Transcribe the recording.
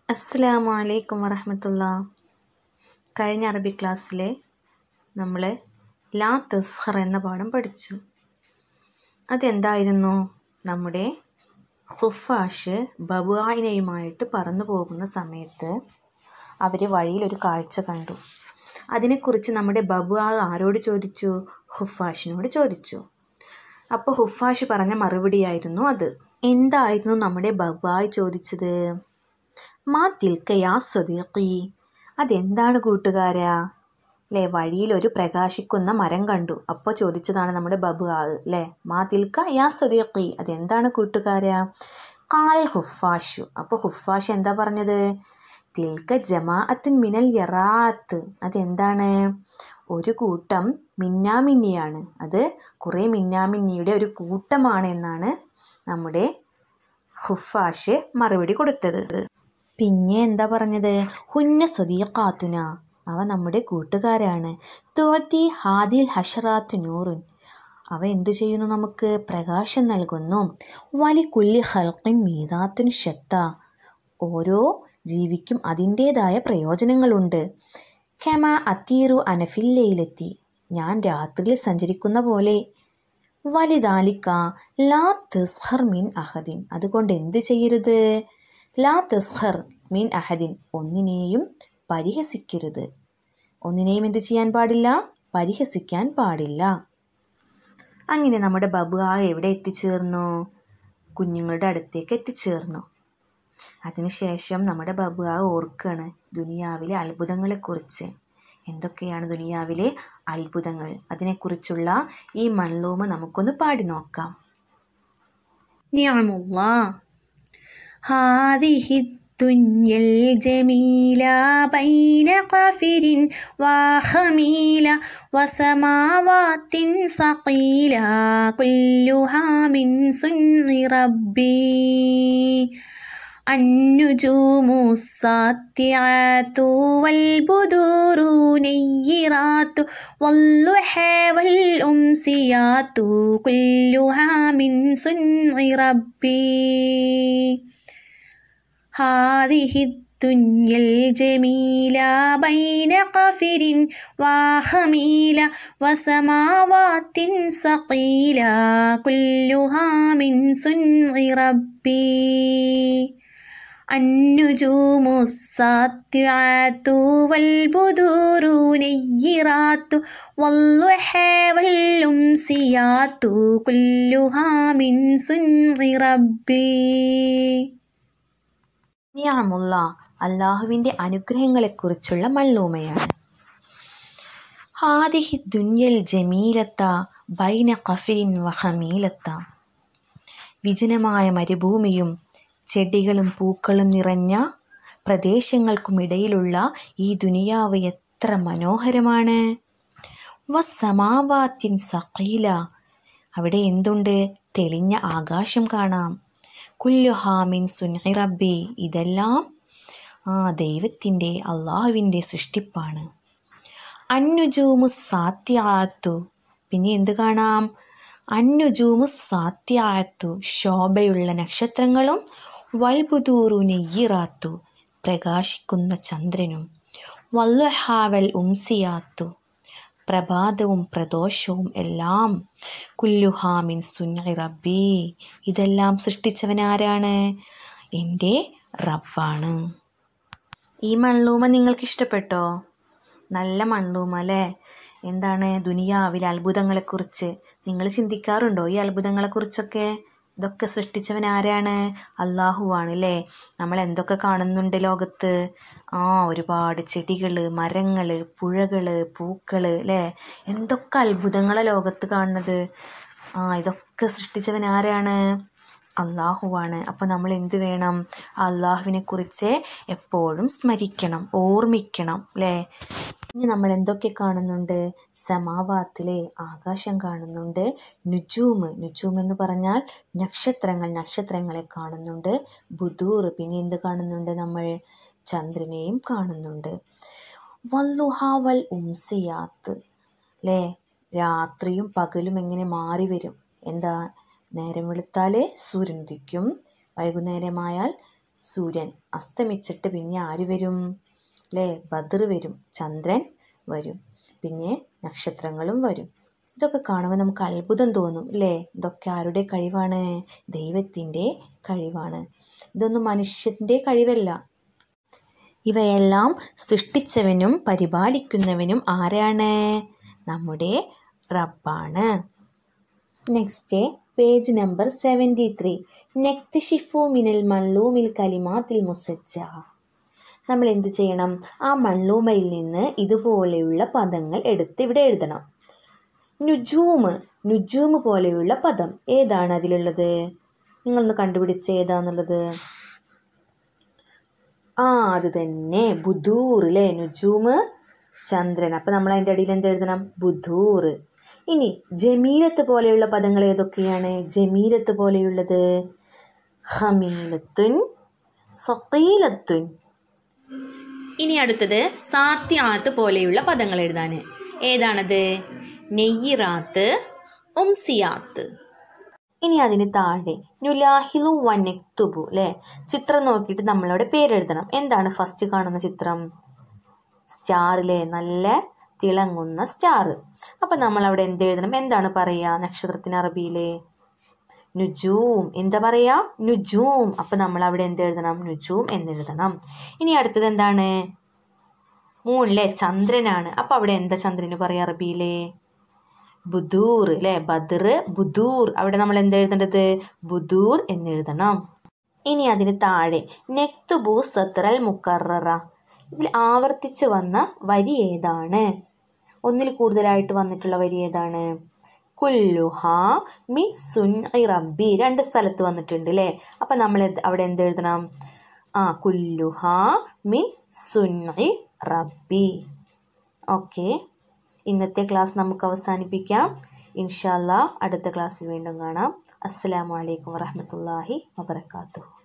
അസ്സലാമു അലൈക്കും വറഹമത്തുള്ള കഴിഞ്ഞ അറബി ക്ലാസ്സിലെ നമ്മൾ ലാ തസ്ഹർ എന്ന പാഠം പഠിച്ചു അതെന്തായിരുന്നു നമ്മുടെ ഹുഫാഷ് ബബുആയിനയുമായിട്ട് പറന്നു പോകുന്ന സമയത്ത് അവർ വഴിയിലൊരു കാഴ്ച കണ്ടു അതിനെക്കുറിച്ച് നമ്മുടെ ബബുആ ആരോട് ചോദിച്ചു ഹുഫാഷിനോട് ചോദിച്ചു അപ്പോൾ ഹുഫാഷ് പറഞ്ഞ മറുപടിയായിരുന്നു അത് എന്തായിരുന്നു നമ്മുടെ ബബുആയ് ചോദിച്ചത് മാ തിൽക്കയാ സ്വദീഖി അതെന്താണ് കൂട്ടുകാരാ അല്ലേ വഴിയിൽ ഒരു പ്രകാശിക്കുന്ന മരം കണ്ടു അപ്പോൾ ചോദിച്ചതാണ് നമ്മുടെ ബബു ആള് അല്ലേ മാ തിൽക്ക യാ സ്വദീഖി അതെന്താണ് കൂട്ടുകാരാ കാൽ ഹുഫാഷു അപ്പോൾ ഹുഫാഷ് എന്താ പറഞ്ഞത് തിൽക്ക ജമാഅത്തുൻ മിനൽ യറാത്ത് അതെന്താണ് ഒരു കൂട്ടം മിന്നാമിന്നിയാണ് അത് കുറേ മിന്നാമിന്നിയുടെ ഒരു കൂട്ടമാണ് എന്നാണ് നമ്മുടെ ഹുഫാഷ് മറുപടി കൊടുത്തത് പിന്നെ എന്താ പറഞ്ഞത് ഹുന്ന സ്വദീഖാത്തുന അവ നമ്മുടെ കൂട്ടുകാരാണ് തോത്തി ഹാദിൽ ഹഷറാത്ത് നൂറുൻ അവ എന്തു ചെയ്യുന്നു നമുക്ക് പ്രകാശം നൽകുന്നു വലി കുല്ലി ഹൽക്കിൻ മീതാത്തുൻ ഷത്ത ഓരോ ജീവിക്കും അതിൻ്റേതായ പ്രയോജനങ്ങളുണ്ട് കെമ അത്തീറു അനഫില്ലയിലെത്തി ഞാൻ രാത്രിയിൽ സഞ്ചരിക്കുന്ന പോലെ വലിതാലിക്ക ലാ തസ്ഹർ മിൻ അഹദിൻ അതുകൊണ്ട് എന്ത് ചെയ്യരുത് ലാ തസ്ഹർ മീൻ അഹദിൻ ഒന്നിനെയും പരിഹസിക്കരുത് ഒന്നിനെയും എന്ത് ചെയ്യാൻ പാടില്ല പരിഹസിക്കാൻ പാടില്ല അങ്ങനെ നമ്മുടെ ബബു ആ എവിടെ എത്തിച്ചേർന്നു കുഞ്ഞുങ്ങളുടെ അടുത്തേക്ക് എത്തിച്ചേർന്നു അതിനുശേഷം നമ്മുടെ ബബു ആ ഓർക്കാണ് ദുനിയാവിലെ അത്ഭുതങ്ങളെക്കുറിച്ച് എന്തൊക്കെയാണ് ദുനിയാവിലെ അത്ഭുതങ്ങൾ അതിനെക്കുറിച്ചുള്ള ഈ മൺലൂമ നമുക്കൊന്ന് പാടി നോക്കാം നിയമുള്ള هذه الدنيا الجميلة بين قافر وخميلة وسماوات ثقيلة كلها من صنع ربي النجوم الساطعات والبدور نيرات واللحى والأمسيات كلها من صنع ربي هذه الدنيا الجميلة بين قفر وخميلة وسماوات ثقيلة كلها من صنع ربي النجوم الساطعات والبدور نيرات والضحى والأمسيات كلها من صنع ربي നിയാമുള്ള അള്ളാഹുവിൻ്റെ അനുഗ്രഹങ്ങളെക്കുറിച്ചുള്ള മല്ലൂമയാണ് ഹാദിഹി ദുന്യൽ ജമീലത്ത ബൈന കഫിരിൻ വഹമീലത്ത വിജനമായ മരുഭൂമിയും ചെടികളും പൂക്കളും നിറഞ്ഞ പ്രദേശങ്ങൾക്കുമിടയിലുള്ള ഈ ദുനിയാവ് എത്ര മനോഹരമാണ് വസമാവാത്തിൻ സഖീല അവിടെ എന്തുണ്ട് തെളിഞ്ഞ ആകാശം കാണാം കുല്ലുഹാമിൻ സുനി റബ്ബി ഇതെല്ലാം ആ ദൈവത്തിൻ്റെ അള്ളാഹുവിൻ്റെ സൃഷ്ടിപ്പാണ് അന്നുജൂമു സാത്യാത്തു പിന്നെ എന്ത് കാണാം അന്നുജൂമു സാത്യാത്തു ശോഭയുള്ള നക്ഷത്രങ്ങളും വൽബുദൂറു നെയ്യിറാത്തു പ്രകാശിക്കുന്ന ചന്ദ്രനും വല്ലുഹാവൽ ഉംസിയാത്തു പ്രഭാതവും പ്രദോഷവും എല്ലാം കുല്ലുഹാമിൻ സുന്നി റബ്ബി ഇതെല്ലാം സൃഷ്ടിച്ചവനാരാണ് എൻ്റെ റബ്ബാണ് ഈ മൺലൂമ നിങ്ങൾക്ക് ഇഷ്ടപ്പെട്ടോ നല്ല മൺലൂമ അല്ലേ എന്താണ് ദുനിയാവിലെ അത്ഭുതങ്ങളെക്കുറിച്ച് നിങ്ങൾ ചിന്തിക്കാറുണ്ടോ ഈ അത്ഭുതങ്ങളെക്കുറിച്ചൊക്കെ ഇതൊക്കെ സൃഷ്ടിച്ചവൻ ആരാണ് അള്ളാഹുവാണ് അല്ലേ നമ്മൾ എന്തൊക്കെ കാണുന്നുണ്ട് ലോകത്ത് ആ ഒരുപാട് ചെടികൾ മരങ്ങൾ പുഴകൾ പൂക്കൾ അല്ലേ എന്തൊക്കെ അത്ഭുതങ്ങളെ ലോകത്ത് കാണുന്നത് ആ ഇതൊക്കെ സൃഷ്ടിച്ചവൻ ആരാണ് അള്ളാഹുവാണ് അപ്പോൾ നമ്മൾ എന്ത് വേണം അള്ളാഹുവിനെ കുറിച്ച് എപ്പോഴും സ്മരിക്കണം ഓർമ്മിക്കണം അല്ലേ ഇനി നമ്മൾ എന്തൊക്കെ കാണുന്നുണ്ട് സമാവാത്തിലെ ആകാശം കാണുന്നുണ്ട് നുജൂമ് നുജൂം എന്ന് പറഞ്ഞാൽ നക്ഷത്രങ്ങൾ നക്ഷത്രങ്ങളെ കാണുന്നുണ്ട് ബുദൂർ പിന്നെ എന്ത് കാണുന്നുണ്ട് നമ്മൾ ചന്ദ്രനെയും കാണുന്നുണ്ട് വല്ലുഹാവൽ ഉംസിയാത്ത് അല്ലേ രാത്രിയും പകലും എങ്ങനെ മാറി വരും എന്താ നേരം വെളുത്താൽ സൂര്യൻ ഉദിക്കും വൈകുന്നേരമായാൽ സൂര്യൻ അസ്തമിച്ചിട്ട് പിന്നെ ആര് വരും അല്ലേ ബദർ വരും ചന്ദ്രൻ വരും പിന്നെ നക്ഷത്രങ്ങളും വരും ഇതൊക്കെ കാണുമ്പോൾ നമുക്ക് അത്ഭുതം തോന്നും അല്ലേ ഇതൊക്കെ ആരുടെ കഴിവാണ് ദൈവത്തിൻ്റെ കഴിവാണ് ഇതൊന്നും മനുഷ്യൻ്റെ കഴിവല്ല ഇവയെല്ലാം സൃഷ്ടിച്ചവനും പരിപാലിക്കുന്നവനും ആരാണ് നമ്മുടെ റബ്ബാണ് next page number seventy three നെക്തിഷിഫു മിനൽ മല്ലൂമിൽ കലിമാത്തിൽ മുസജ്ജ നമ്മൾ എന്ത് ചെയ്യണം ആ മണ്ണൂമയിൽ നിന്ന് ഇതുപോലെയുള്ള പദങ്ങൾ എടുത്ത് ഇവിടെ എഴുതണം നുജൂമ് നുജൂമ് പോലെയുള്ള പദം ഏതാണ് അതിലുള്ളത് നിങ്ങളൊന്ന് കണ്ടുപിടിച്ച് ഏതാന്നുള്ളത് ആ അത് തന്നെ ബുധൂർ അല്ലേ നുജൂമ് ചന്ദ്രൻ അപ്പം നമ്മൾ അതിൻ്റെ അടിയിൽ എന്ത് എഴുതണം ബുധൂർ ഇനി ജമീലത്ത് പോലെയുള്ള പദങ്ങൾ ഏതൊക്കെയാണ് ജമീലത്ത് പോലെയുള്ളത് ഹമീലത്തുൻ സൊക്കീലത്തുൻ ഇനി അടുത്തത് സാത്യാത്ത് പോലെയുള്ള പദങ്ങൾ എഴുതാൻ ഏതാണത് നെയ്യിറാത്ത് ഉംസിയാത്ത് ഇനി അതിന് താഴെ നുലാഹിലു വനെക്തുബു അല്ലേ ചിത്രം നോക്കിയിട്ട് നമ്മളവിടെ പേരെഴുതണം എന്താണ് ഫസ്റ്റ് കാണുന്ന ചിത്രം സ്റ്റാറിലെ നല്ല തിളങ്ങുന്ന സ്റ്റാർ അപ്പം നമ്മൾ അവിടെ എന്ത് എഴുതണം എന്താണ് പറയുക നക്ഷത്രത്തിന് അറബിയിലെ നുജൂം എന്താ പറയാ നുജൂം അപ്പം നമ്മൾ അവിടെ എന്ത് എഴുതണം നുജൂം എന്നെഴുതണം ഇനി അടുത്തത് എന്താണ് മൂണിലെ ചന്ദ്രനാണ് അപ്പം അവിടെ എന്താ ചന്ദ്രന് പറയാ അറബിയിലെ ബുദൂർ അല്ലേ ബദർ ബുദൂർ അവിടെ നമ്മൾ എന്താ എഴുതേണ്ടത് ബുദൂർ എന്നെഴുതണം ഇനി അതിന് താഴെ നെക്തുബു സത്രൽ മുക്കറ ഇതിൽ ആവർത്തിച്ച് വന്ന വരി ഏതാണ് ഒന്നിൽ കൂടുതലായിട്ട് വന്നിട്ടുള്ള വരി ഏതാണ് കുല്ലുഹ മി സുൻ റബ്ബി രണ്ട് സ്ഥലത്ത് വന്നിട്ടുണ്ട് അല്ലേ അപ്പം നമ്മൾ എന്ത്- അവിടെ എന്ത് എഴുതണം ആ കുല്ലുഹ മിൻ സുൻ റബ്ബി ഓക്കെ ഇന്നത്തെ ക്ലാസ് നമുക്ക് അവസാനിപ്പിക്കാം ഇൻഷാല്ല അടുത്ത ക്ലാസ്സിൽ വീണ്ടും കാണാം അസ്സലാമു അലൈക്കും വറഹമത്തല്ലാഹി വബർക്കാത്തു